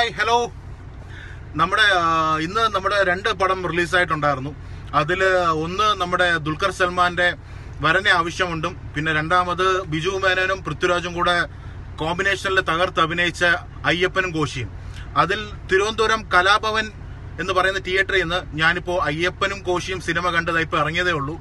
hi hello നമ്മുടെ ആ, ഇന്ന് നമ്മുടെ രണ്ട് പടം റിലീസായിട്ടുണ്ടായിരുന്നു അതിൽ ഒന്ന് നമ്മുടെ ദുൽഖർ സൽമാന്റെ വരനെ ആവശ്യമുണ്ടും പിന്നെ രണ്ടാമത് ബിജു മേനോനും പൃഥ്വിരാജും കൂടെ കോമ്പിനേഷനിൽ തകർത്ത് അഭിനയിച്ച അയ്യപ്പനും കോശിയും അതിൽ തിരുവനന്തപുരം കലാഭവൻ എന്ന് പറയുന്ന തിയേറ്ററിൽ നിന്ന് ഞാനിപ്പോ അയ്യപ്പനും കോശിയും സിനിമ കണ്ടത് ഇപ്പൊ ഇറങ്ങിയതേ ഉള്ളൂ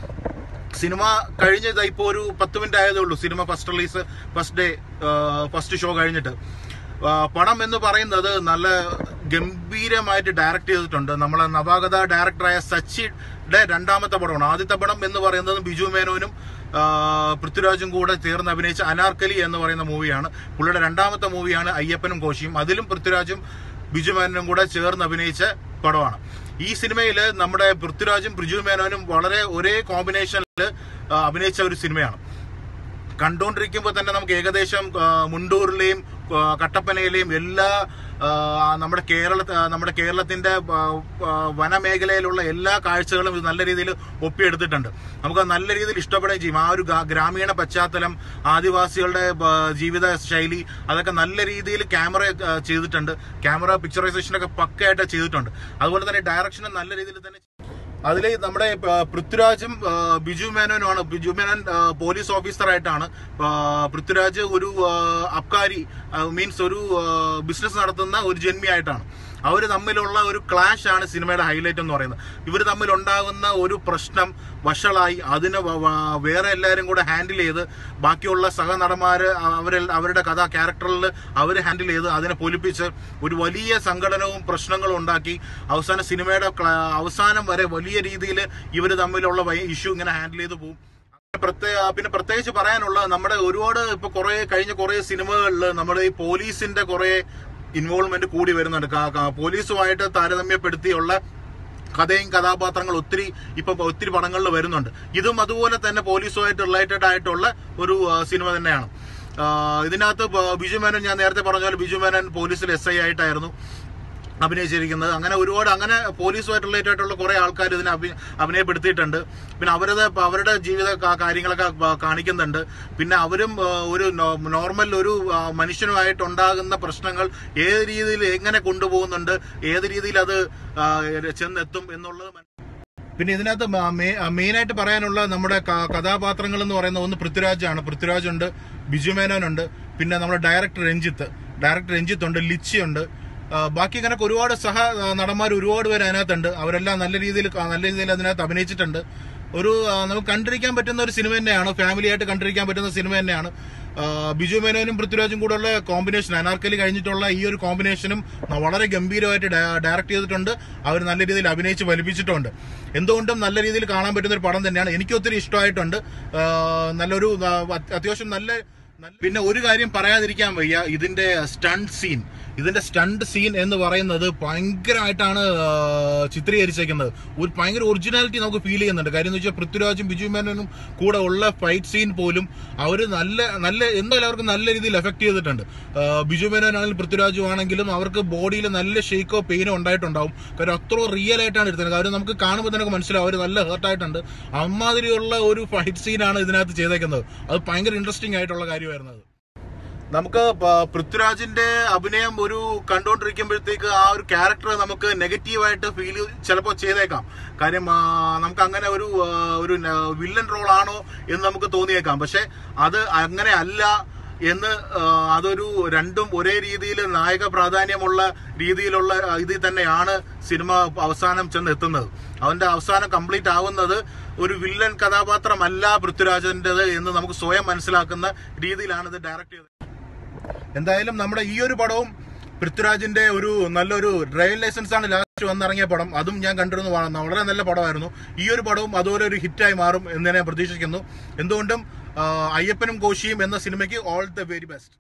സിനിമ കഴിഞ്ഞത് ഇപ്പോൾ ഒരു പത്ത് മിനിറ്റ് ആയതേ ഉള്ളൂ cinema first release first day first show കഴിഞ്ഞിട്ട് ആ, പടം എന്ന് പറയുന്നത് നല്ല ഗംഭീരമായിട്ട് ഡയറക്ട് ചെയ്തിട്ടുണ്ട് നമ്മളെ നവാഗത ഡയറക്ടറായ സച്ചിയുടെ രണ്ടാമത്തെ പടമാണ് ആദ്യത്തെ പടം എന്ന് പറയുന്നത് ബിജു മേനോനും ആ, പൃഥ്വിരാജും കൂടെ ചേർന്ന് അഭിനയിച്ച അനാർക്കലി എന്ന് പറയുന്ന മൂവിയാണ് പുള്ളിയുടെ രണ്ടാമത്തെ മൂവിയാണ് അയ്യപ്പനും കോശിയും അതിലും പൃഥ്വിരാജും ബിജു മേനോനും കൂടെ ചേർന്ന് അഭിനയിച്ച പടമാണ് ഈ സിനിമയിൽ നമ്മുടെ പൃഥ്വിരാജും ബിജു മേനോനും വളരെ ഒരേ കോമ്പിനേഷനിൽ അഭിനയിച്ച ഒരു സിനിമയാണ് കണ്ടുകൊണ്ടിരിക്കുമ്പോൾ തന്നെ നമുക്ക് ഏകദേശം ആ, മുണ്ടൂരിലെയും ആ, കട്ടപ്പനയിലെയും എല്ലാ ആ, നമ്മുടെ കേരള ആ, നമ്മുടെ കേരളത്തിന്റെ ആ, ആ, വനമേഖലയിലുള്ള എല്ലാ കാഴ്ചകളും ഇത് നല്ല രീതിയിൽ ഒപ്പിയെടുത്തിട്ടുണ്ട് നമുക്ക് അത് നല്ല രീതിയിൽ ഇഷ്ടപ്പെടുകയും ചെയ്യും ആ ഒരു ഗാ- ഗ്രാമീണ പശ്ചാത്തലം ആദിവാസികളുടെ ആ, ജീവിത ശൈലി അതൊക്കെ നല്ല രീതിയിൽ ക്യാമറ ആ, ചെയ്തിട്ടുണ്ട് ക്യാമറ പിക്ചറൈസേഷൻ ഒക്കെ പക്കയായിട്ട് ചെയ്തിട്ടുണ്ട് അതുപോലെ തന്നെ ഡയറക്ഷനും നല്ല രീതിയിൽ തന്നെ അതിൽ നമ്മുടെ ആ, പൃഥ്വിരാജും ആ, ബിജു മേനോനുമാണ് ബിജു മേനോൻ ആ, പോലീസ് ഓഫീസറായിട്ടാണ് ആ, പൃഥ്വിരാജ് ഒരു ആ, അബ്കാരി മീൻസ് ഒരു ആ, ബിസിനസ് നടത്തുന്ന ഒരു ജന്മിയായിട്ടാണ് അവർ തമ്മിലുള്ള ഒരു ക്ലാഷ് ആണ് സിനിമയുടെ ഹൈലൈറ്റ് എന്ന് പറയുന്നത് ഇവർ തമ്മിൽ ഉണ്ടാകുന്ന ഒരു പ്രശ്നം വഷളായി അതിനെ വ- വ- വേറെ എല്ലാവരും കൂടെ ഹാൻഡിൽ ചെയ്ത് ബാക്കിയുള്ള സഹനടന്മാര് അവരെ അവരുടെ കഥ ക്യാരക്ടറിൽ അവർ ഹാൻഡിൽ ചെയ്ത് അതിനെ പൊലിപ്പിച്ച് ഒരു വലിയ സംഘടനവും പ്രശ്നങ്ങളും ഉണ്ടാക്കി അവസാന സിനിമയുടെ ക്ല- അവസാനം വരെ വലിയ രീതിയിൽ ഇവർ തമ്മിലുള്ള ഇഷ്യൂ ഇങ്ങനെ ഹാൻഡിൽ ചെയ്ത് പോകും പ്രത്യേക പിന്നെ പ്രത്യേകിച്ച് പറയാനുള്ള നമ്മുടെ ഒരുപാട് ഇപ്പൊ കുറെ കഴിഞ്ഞ കുറെ സിനിമകളിൽ നമ്മുടെ ഈ പോലീസിന്റെ കുറെ ഇൻവോൾവ്മെന്റ് കൂടി വരുന്നുണ്ട് കാ- കാ- പോലീസുമായിട്ട് താരതമ്യപ്പെടുത്തിയുള്ള കഥയും കഥാപാത്രങ്ങൾ ഒത്തിരി ഇപ്പൊ ഒത്തിരി പടങ്ങളിൽ വരുന്നുണ്ട് ഇതും അതുപോലെ തന്നെ പോലീസുമായിട്ട് റിലേറ്റഡ് ആയിട്ടുള്ള ഒരു ആ, സിനിമ തന്നെയാണ് ആ, ഇതിനകത്ത് ബ- ബിജു മേനൻ ഞാൻ നേരത്തെ പറഞ്ഞ പോലെ ബിജു മേനൻ പോലീസിൽ എസ് ഐ ആയിട്ടായിരുന്നു അഭിനയിച്ചിരിക്കുന്നത് അങ്ങനെ ഒരുപാട് അങ്ങനെ പോലീസുമായിട്ട് റിലേറ്റഡ് ആയിട്ടുള്ള കുറെ ആൾക്കാർ ഇതിനെ അഭി- അഭിനയപ്പെടുത്തിയിട്ടുണ്ട് പിന്നെ അവരത് അവരുടെ ജീവിത കാ- കാര്യങ്ങളൊക്കെ പ- കാണിക്കുന്നുണ്ട് പിന്നെ അവരും ആ, ഒരു നോ- നോർമൽ ഒരു ആ, മനുഷ്യനുമായിട്ടുണ്ടാകുന്ന പ്രശ്നങ്ങൾ ഏത് രീതിയിൽ എങ്ങനെ കൊണ്ടുപോകുന്നുണ്ട് ഏത് രീതിയിൽ അത് ആ, ചെന്നെത്തും എന്നുള്ളത് മന- പിന്നെ ഇതിനകത്ത് മെയിൻ ആയിട്ട് പറയാനുള്ള നമ്മുടെ ക- കഥാപാത്രങ്ങൾ എന്ന് പറയുന്നത് ഒന്ന് പൃഥ്വിരാജ് ആണ് പൃഥ്വിരാജ് ഉണ്ട് ബിജു മേനോനുണ്ട് പിന്നെ നമ്മുടെ ഡയറക്ടർ രഞ്ജിത്ത് ഡയറക്ടർ രഞ്ജിത്ത് ഉണ്ട് ലിച്ചി ഉണ്ട് ആ, ബാക്കി കണക്ക് ഒരുപാട് സഹ ആ, നടന്മാർ ഒരുപാട് പേര് അതിനകത്തുണ്ട് അവരെല്ലാം നല്ല രീതിയിൽ ക- നല്ല രീതിയിൽ അതിനകത്ത് അഭിനയിച്ചിട്ടുണ്ട് ഒരു ആ, നമുക്ക് കണ്ടിരിക്കാൻ പറ്റുന്ന ഒരു സിനിമ തന്നെയാണ് ഫാമിലി ആയിട്ട് കണ്ടിരിക്കാൻ പറ്റുന്ന സിനിമ തന്നെയാണ് ആ, ബിജു മേനോനും പൃഥ്വിരാജും കൂടെയുള്ള കോമ്പിനേഷൻ അനാർക്കലി കഴിഞ്ഞിട്ടുള്ള ഈ ഒരു കോമ്പിനേഷനും വളരെ ഗംഭീരമായിട്ട് ഡയറക്ട് ചെയ്തിട്ടുണ്ട് അവർ നല്ല രീതിയിൽ അഭിനയിച്ച് വലിപ്പിച്ചിട്ടുണ്ട് എന്തുകൊണ്ടും നല്ല രീതിയിൽ കാണാൻ പറ്റുന്ന ഒരു പടം തന്നെയാണ് എനിക്ക് ഒത്തിരി ഇഷ്ടമായിട്ടുണ്ട് ആ, നല്ലൊരു ആ, അത്യാവശ്യം നല്ല നല്ല- പിന്നെ ഒരു കാര്യം പറയാതിരിക്കാൻ വയ്യ ഇതിന്റെ സ്റ്റണ്ട് സീൻ ഇതിന്റെ സ്റ്റണ്ട് സീൻ എന്ന് പറയുന്നത് ഭയങ്കരമായിട്ടാണ് ആ, ചിത്രീകരിച്ചേക്കുന്നത് ഒരു ഭയങ്കര ഒറിജിനാലിറ്റി നമുക്ക് ഫീൽ ചെയ്യുന്നുണ്ട് കാര്യം എന്ന് വെച്ചാൽ പൃഥ്വിരാജും ബിജു മേനോനും കൂടെ ഉള്ള ഫൈറ്റ് സീൻ പോലും അവർ നല്ല നല്ല എന്തായാലും അവർക്ക് നല്ല രീതിയിൽ എഫക്ട് ചെയ്തിട്ടുണ്ട് ആ, ബിജു മേനോനാണെങ്കിലും പൃഥ്വിരാജും ആണെങ്കിലും അവർക്ക് ബോഡിയിൽ നല്ല ഷേക്കോ പെയിനോ ഉണ്ടായിട്ടുണ്ടാവും കാര്യം അത്ര റിയൽ ആയിട്ടാണ് എടുത്തത് കാര്യം നമുക്ക് കാണുമ്പോൾ തന്നെ നമുക്ക് മനസ്സിലാവും അവർ നല്ല ഹേർട്ടായിട്ടുണ്ട് അമ്മാതിരിയുള്ള ഒരു ഫൈറ്റ് സീനാണ് ഇതിനകത്ത് ചെയ്തേക്കുന്നത് അത് ഭയങ്കര ഇൻട്രസ്റ്റിംഗ് ആയിട്ടുള്ള കാര്യമായിരുന്നു അത് നമുക്ക് പ- പൃഥ്വിരാജിന്റെ അഭിനയം ഒരു കണ്ടുകൊണ്ടിരിക്കുമ്പോഴത്തേക്ക് ആ ഒരു ക്യാരക്ടർ നമുക്ക് നെഗറ്റീവായിട്ട് ഫീൽ ചിലപ്പോൾ ചെയ്തേക്കാം കാര്യം ആ, നമുക്ക് അങ്ങനെ ഒരു ആ, ഒരു വില്ലൻ റോൾ ആണോ എന്ന് നമുക്ക് തോന്നിയേക്കാം പക്ഷെ അത് അങ്ങനെ അല്ല എന്ന് ആ, അതൊരു രണ്ടും ഒരേ രീതിയിൽ നായക പ്രാധാന്യമുള്ള രീതിയിലുള്ള ആ, ഇതിൽ തന്നെയാണ് സിനിമ അവസാനം ചെന്ന് എത്തുന്നത് അവന്റെ അവസാനം കംപ്ലീറ്റ് ആവുന്നത് ഒരു വില്ലൻ കഥാപാത്രമല്ല പൃഥ്വിരാജന്റേത് എന്ന് നമുക്ക് സ്വയം മനസ്സിലാക്കുന്ന രീതിയിലാണ് ഇത് ഡയറക്ട് ചെയ്തത് എന്തായാലും നമ്മുടെ ഈ ഒരു പടവും പൃഥ്വിരാജിന്റെ ഒരു നല്ലൊരു ഡ്രൈവിംഗ് ലൈസൻസ് ആണ് ലാസ്റ്റ് വന്നിറങ്ങിയ പടം അതും ഞാൻ കണ്ടിരുന്നു വാ- വളരെ നല്ല പടമായിരുന്നു ഈ ഒരു പടവും അതുപോലെ ഒരു ഹിറ്റായി മാറും എന്ന് ഞാൻ പ്രതീക്ഷിക്കുന്നു എന്തുകൊണ്ടും ആ, അയ്യപ്പനും കോശിയും എന്ന സിനിമയ്ക്ക് ഓൾ ദ വെരി ബെസ്റ്റ്